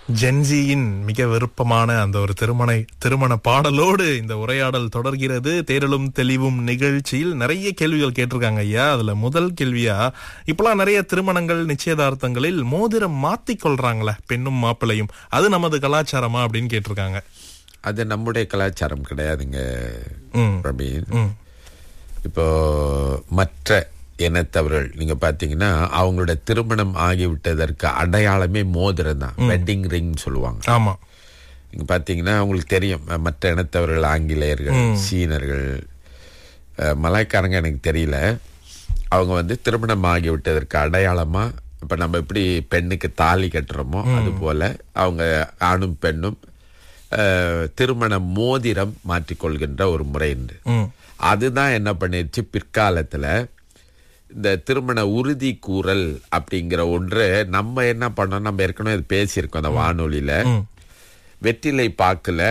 ஜென்ஜியின் மிக விருப்பமான அந்த ஒரு திருமண திருமண பாடலோடு இந்த உரையாடல் தொடர்கிறது தேடலும் தெளிவும் நிகழ்ச்சியில் நிறைய கேள்விகள் கேட்டிருக்காங்க ஐயா அதுல முதல் கேள்வியா இப்பெல்லாம் நிறைய திருமணங்கள் நிச்சயதார்த்தங்களில் மோதிரம் மாத்தி கொள்றாங்களே பெண்ணும் மாப்பிள்ளையும் அது நமது கலாச்சாரமா அப்படின்னு கேட்டிருக்காங்க அது நம்முடைய கலாச்சாரம் கிடையாதுங்க ம். பிரவீன் ம். இப்போ மற்ற இனத்தவர்கள் நீங்க பாத்தீங்கன்னா அவங்களோட திருமணம் ஆகிவிட்டதற்கு அடையாளமே மோதிரம் தான் வெட்டிங் ரிங் சொல்லுவாங்க ஆமா நீங்க பாத்தீங்கன்னா உங்களுக்கு தெரியும் அஹ், மற்ற இனத்தவர்கள் ஆங்கிலேயர்கள் சீனர்கள் அஹ், மலாய்க்காரங்க எனக்கு தெரியல அவங்க வந்து திருமணம் ஆகிவிட்டதற்கு அடையாளமா இப்ப நம்ம எப்படி பெண்ணுக்கு தாலி கட்டுறோமோ அது போல அவங்க ஆணும் பெண்ணும் அஹ், திருமண மோதிரம் மாற்றிக்கொள்கின்ற ஒரு முறை உண்டு ம். அதுதான் என்ன பண்ணிருச்சு பிற்காலத்துல இந்த திருமண உறுதி கூறல் அப்படிங்கிற ஒன்று நம்ம என்ன பண்ணோம் நம்ம ஏற்கனவே இது பேசியிருக்கோம் அந்த வானொலியில வெற்றிலை பாக்குல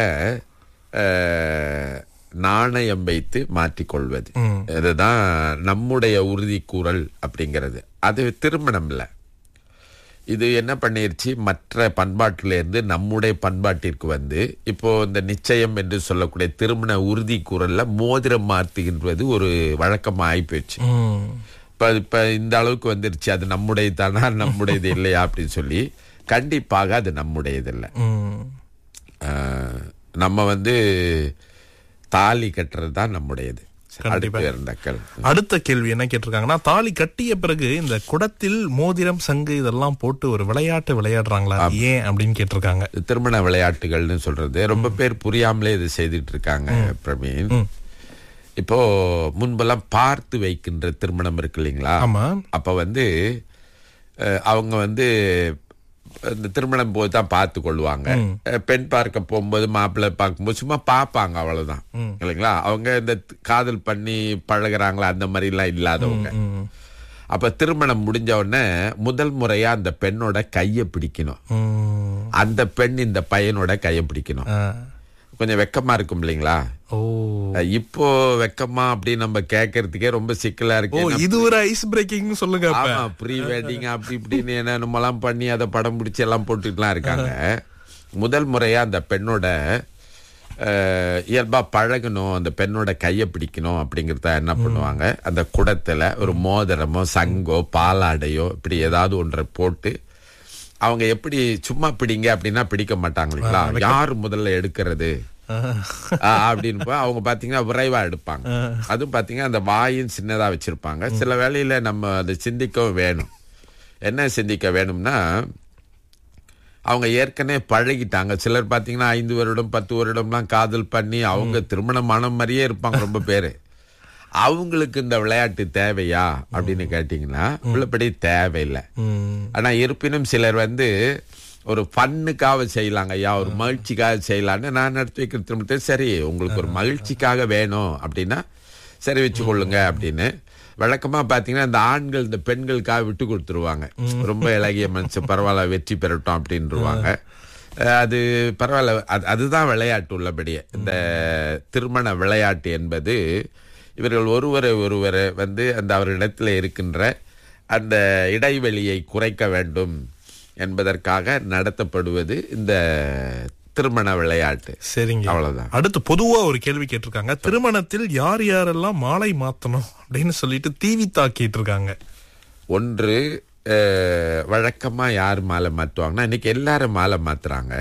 அஹ், நாணயம் வைத்து மாற்றிக்கொள்வது இதுதான் நம்முடைய உறுதி கூறல் அப்படிங்கிறது அது திருமணம் இல்ல இது என்ன பண்ணிருச்சு மற்ற பண்பாட்டில இருந்து நம்முடைய பண்பாட்டிற்கு வந்து இப்போ இந்த நிச்சயம் என்று சொல்லக்கூடிய திருமண உறுதி கூறல்ல மோதிரம் மாற்றுகின்றது ஒரு வழக்கமா ஆயிப்போச்சு ம். இப்ப இப்ப இந்த அளவுக்கு வந்துருச்சு அது நம்முடையது தானா நம்முடையது இல்லையா அப்படின்னு சொல்லி கண்டிப்பாக அது நம்முடையது இல்லை ம். ஆஹ், நம்ம வந்து தாலி கட்டுறது தான் நம்முடையது அடுத்து இருந்த கேள்வி. அடுத்த கேள்வி என்ன கேட்டிருக்காங்கன்னா தாலி கட்டிய பிறகு இந்த குடத்தில் மோதிரம் சங்கு இதெல்லாம் போட்டு ஒரு விளையாட்டு விளையாடுறாங்களா அது ஏன் அப்படின்னு கேட்டிருக்காங்க திருமண விளையாட்டுகள்னு சொல்றது ரொம்ப பேர் புரியாமலே இது செய்துட்டு இருக்காங்க பிரவீன் இப்போ முன்பெல்லாம் பார்த்து வைக்கின்ற திருமணம் இருக்கு இல்லைங்களா ஆமா அப்ப வந்து அஹ், அவங்க வந்து இந்த திருமணம் போது தான் பார்த்து கொள்வாங்க அஹ், பெண் பார்க்க போகும்போது மாப்பிள்ளை பார்க்கும்போது சும்மா பார்ப்பாங்க அவ்வளவுதான் இல்லைங்களா அவங்க இந்த த- காதல் பண்ணி பழகுறாங்களா அந்த மாதிரி எல்லாம் இல்லாதவங்க ம். அப்ப திருமணம் முடிஞ்ச உடனே முதல் முறையா அந்த பெண்ணோட கையை பிடிக்கணும் ம். அந்த பெண் இந்த பையனோட கையை பிடிக்கணும் ஆ. கொஞ்சம் வெக்கமா இருக்கும் இல்லைங்களா ஓ அஹ், இப்போ வெக்கமா அப்படின்னு நம்ம கேட்கறதுக்கே ரொம்ப சிக்கலா ஓ இருக்கு இது ஒரு ஐஸ் பிரேக்கிங் சொல்லுங்க அப்ப ஆமா ப்ரீ வெட்டிங் அப்படி இப்படின்னு என்னென்னமெல்லாம் பண்ணி அதை படம் பிடிச்சி எல்லாம் போட்டுட்டுலாம் இருக்காங்க முதல் முறையா அந்த பெண்ணோட அஹ், இயல்பா பழகணும் அந்த பெண்ணோட கையை பிடிக்கணும் அப்படிங்கறத என்ன பண்ணுவாங்க அந்த குடத்துல ஒரு மோதிரமோ சங்கோ பாலாடையோ இப்படி ஏதாவது ஒன்றை போட்டு அவங்க எப்படி சும்மா பிடிங்க அப்படின்னா பிடிக்க மாட்டாங்க இல்லைங்களா யார் முதல்ல எடுக்கிறது ஆ, அப்படின்னு போய் அவங்க பாத்தீங்கன்னா விரைவா எடுப்பாங்க அதுவும் பாத்தீங்கன்னா அந்த வாயும் சின்னதா வச்சிருப்பாங்க சில வேளையில நம்ம அதை சிந்திக்கவும் வேணும் என்ன சிந்திக்க வேணும்னா அவங்க ஏற்கனவே பழகிட்டாங்க சிலர் பாத்தீங்கன்னா ஐந்து வருடம் பத்து வருடம்லாம் காதல் பண்ணி அவங்க திருமணமான மாதிரியே இருப்பாங்க ரொம்ப பேரு அவங்களுக்கு இந்த விளையாட்டு தேவையா அப்படின்னு கேட்டீங்கன்னா உள்ளபடி தேவையில்லை ம். ஆனா இருப்பினும் சிலர் வந்து ஒரு ஃபன்னுக்காக செய்யலாங்க ஐயா ஒரு மகிழ்ச்சிக்காக செய்யலான்னு நான் நடத்தி வைக்கிற திருமணத்தை சரி உங்களுக்கு ஒரு மகிழ்ச்சிக்காக வேணும் அப்படின்னா சரி வச்சு கொள்ளுங்க அப்படின்னு வழக்கமா பாத்தீங்கன்னா இந்த ஆண்கள் இந்த பெண்களுக்காக விட்டு கொடுத்துருவாங்க ரொம்ப இளகிய மனுஷன் பரவாயில்ல வெற்றி பெறட்டும் அப்படின்ருவாங்க அஹ் அது பரவாயில்ல அது அதுதான் விளையாட்டு உள்ளபடியே இந்த திருமண விளையாட்டு என்பது இவர்கள் ஒருவரை ஒருவரை வந்து அந்த அவரிடத்தில் இருக்கின்ற அந்த இடைவெளியை குறைக்க வேண்டும் என்பதற்காக நடத்தப்படுவது இந்த திருமண விளையாட்டு சரிங்க அவ்வளவுதான் அடுத்து பொதுவா ஒரு கேள்வி கேட்டிருக்காங்க திருமணத்தில் யார் யாரெல்லாம் மாலை மாத்தணும் அப்படின்னு சொல்லிட்டு தீவி தாக்கிட்டு இருக்காங்க ஒன்று அஹ், வழக்கமா யார் மாலை மாற்றுவாங்கன்னா இன்னைக்கு எல்லாரும் மாலை மாத்துறாங்க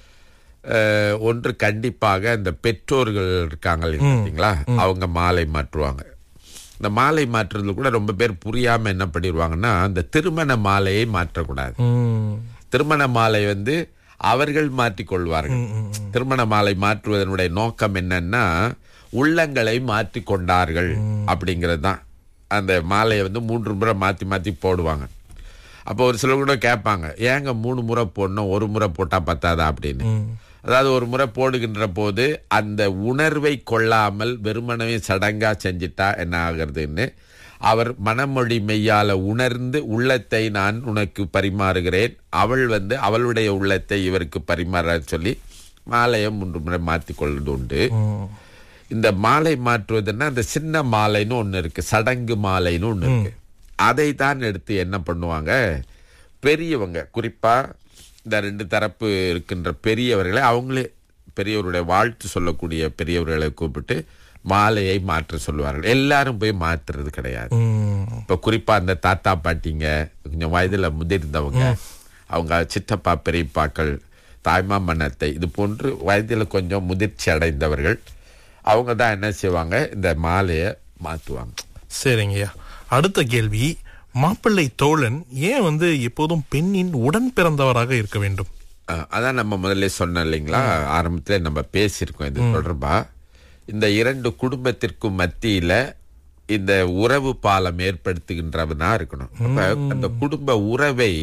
அஹ், ஒன்று கண்டிப்பாக இந்த பெற்றோர்கள் இருக்காங்க பார்த்தீங்களா அவங்க மாலை மாற்றுவாங்க இந்த மாலை மாற்றுறதுல கூட ரொம்ப பேர் புரியாம என்ன பண்ணிடுவாங்கன்னா இந்த திருமண மாலையை மாற்றக்கூடாது ம். திருமண மாலை வந்து அவர்கள் மாற்றிக் கொள்வார்கள் திருமண மாலை மாற்றுவதனுடைய நோக்கம் என்னன்னா உள்ளங்களை மாற்றிக் கொண்டார்கள் அப்படிங்கிறது தான் அந்த மாலையை வந்து மூன்று முறை மாத்தி மாத்தி போடுவாங்க அப்போ ஒரு சிலர் கூட கேட்பாங்க ஏங்க மூணு முறை போடணும் ஒரு முறை போட்டா பத்தாதா அப்படின்னு அதாவது ஒரு முறை போடுகின்ற போது அந்த உணர்வை கொள்ளாமல் வெறுமனவே சடங்கா செஞ்சிட்டா என்ன ஆகுறதுன்னு அவர் மனமொழி மெய்யால உணர்ந்து உள்ளத்தை நான் உனக்கு பரிமாறுகிறேன் அவள் வந்து அவளுடைய உள்ளத்தை இவருக்கு பரிமாற சொல்லி மாலையை மூன்று முறை மாத்தி கொள்வது உண்டு இந்த மாலை மாற்றுவதுன்னா அந்த சின்ன மாலைன்னு ஒண்ணு இருக்கு சடங்கு மாலைன்னு ஒண்ணு இருக்கு அதை தான் எடுத்து என்ன பண்ணுவாங்க பெரியவங்க குறிப்பா இந்த ரெண்டு தரப்பு இருக்கின்ற பெரியவர்களை அவங்களே பெரியவருடைய வாழ்த்து சொல்லக்கூடிய பெரியவர்களை கூப்பிட்டு மாலையை மாற்ற சொல்லுவார்கள் எல்லாரும் போய் மாத்துறது கிடையாது ம், இப்ப குறிப்பா அந்த தாத்தா பாட்டிங்க கொஞ்சம் வயதுல முதிர்ந்தவங்க அவங்க சித்தப்பா பெரியப்பாக்கள் தாய்மா மன்னத்தை இது போன்று வயதுல கொஞ்சம் முதிர்ச்சி அடைந்தவர்கள் அவங்க தான் என்ன செய்வாங்க இந்த மாலையை மாத்துவாங்க சரிங்கய்யா அடுத்த கேள்வி மாப்பிள்ளை தோழன் ஏன் வந்து எப்போதும் பெண்ணின் உடன் பிறந்தவராக இருக்க வேண்டும் அஹ், அதான் நம்ம முதல்ல சொன்னோம் இல்லைங்களா ஆரம்பத்துல நம்ம பேசியிருக்கோம் இது தொடர்பா இந்த இரண்டு குடும்பத்திற்கும் மத்தியில இந்த உறவு பாலம் ஏற்படுத்துகின்றவனா இருக்கணும் அப்ப அந்த குடும்ப உறவை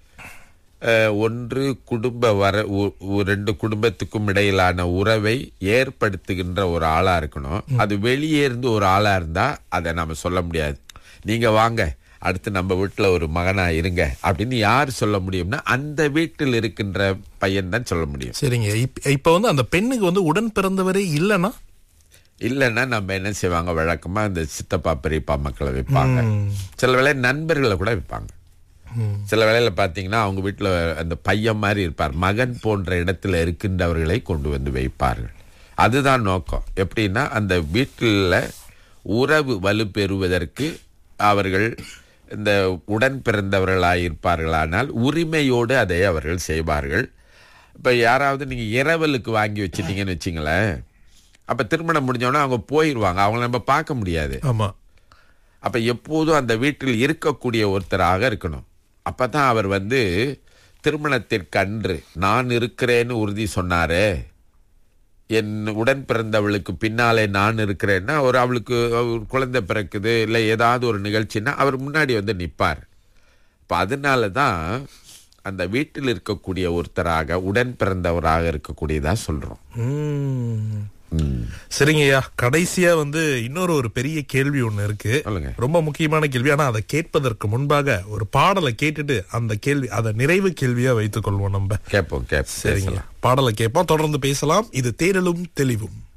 அஹ், ஒன்று குடும்ப வர உ- உ- ரெண்டு குடும்பத்துக்கும் இடையிலான உறவை ஏற்படுத்துகின்ற ஒரு ஆளா இருக்கணும் அது வெளியே இருந்து ஒரு ஆளா இருந்தா அதை நம்ம சொல்ல முடியாது நீங்க வாங்க அடுத்து நம்ம வீட்டுல ஒரு மகனா இருங்க அப்படின்னு யார் சொல்ல முடியும்னா அந்த வீட்டில் இருக்கின்ற பையன் தான் சொல்ல முடியும் சரிங்க இப்ப இப்ப வந்து அந்த பெண்ணுக்கு வந்து உடன் பிறந்தவரே இல்லைன்னா இல்லைன்னா நம்ம என்ன செய்வாங்க வழக்கமா இந்த சித்தப்பா பெரியப்பா மக்களை வைப்பாங்க சில வேளை நண்பர்களை கூட வைப்பாங்க சில வேளையில பாத்தீங்கன்னா அவங்க வீட்டுல அந்த பையன் மாதிரி இருப்பார் மகன் போன்ற இடத்துல இருக்கின்றவர்களை கொண்டு வந்து வைப்பார்கள் அதுதான் நோக்கம் எப்படின்னா அந்த வீட்டில் உறவு வலுப்பெறுவதற்கு அவர்கள் இந்த உடன் பிறந்தவர்களாக இருப்பார்களானால் உரிமையோடு அதை அவர்கள் செய்வார்கள் இப்ப யாராவது நீங்க இரவலுக்கு வாங்கி வச்சிட்டீங்கன்னு வச்சுங்களேன் அப்ப திருமணம் முடிஞ்சோடனே அவங்க போயிடுவாங்க அவங்கள நம்ம பார்க்க முடியாது ஆமா அப்ப எப்போதும் அந்த வீட்டில் இருக்கக்கூடிய ஒருத்தராக இருக்கணும் அப்பதான் அவர் வந்து திருமணத்திற்கன்று நான் இருக்கிறேன்னு உறுதி சொன்னாரே என் உடன் பிறந்தவளுக்கு பின்னாலே நான் இருக்கிறேன்னா ஒரு அவளுக்கு ஒரு குழந்தை பிறக்குது இல்லை ஏதாவது ஒரு நிகழ்ச்சின்னா அவர் முன்னாடி வந்து நிற்பார் இப்போ அதனால தான் அந்த வீட்டில் இருக்கக்கூடிய ஒருத்தராக உடன் பிறந்தவராக இருக்கக்கூடியதா சொல்றோம் ம். ம். சரிங்கய்யா கடைசியா வந்து இன்னொரு ஒரு பெரிய கேள்வி ஒண்ணு இருக்கு சொல்லுங்க ரொம்ப முக்கியமான கேள்வி ஆனா அதை கேட்பதற்கு முன்பாக ஒரு பாடலை கேட்டுட்டு அந்த கேள்வி அதை நிறைவு கேள்வியா வைத்துக் கொள்வோம் நம்ம கேட்போம் கேட்போம் சரிங்க பாடலை கேட்போம் தொடர்ந்து பேசலாம் இது தேரலும் தெளிவும்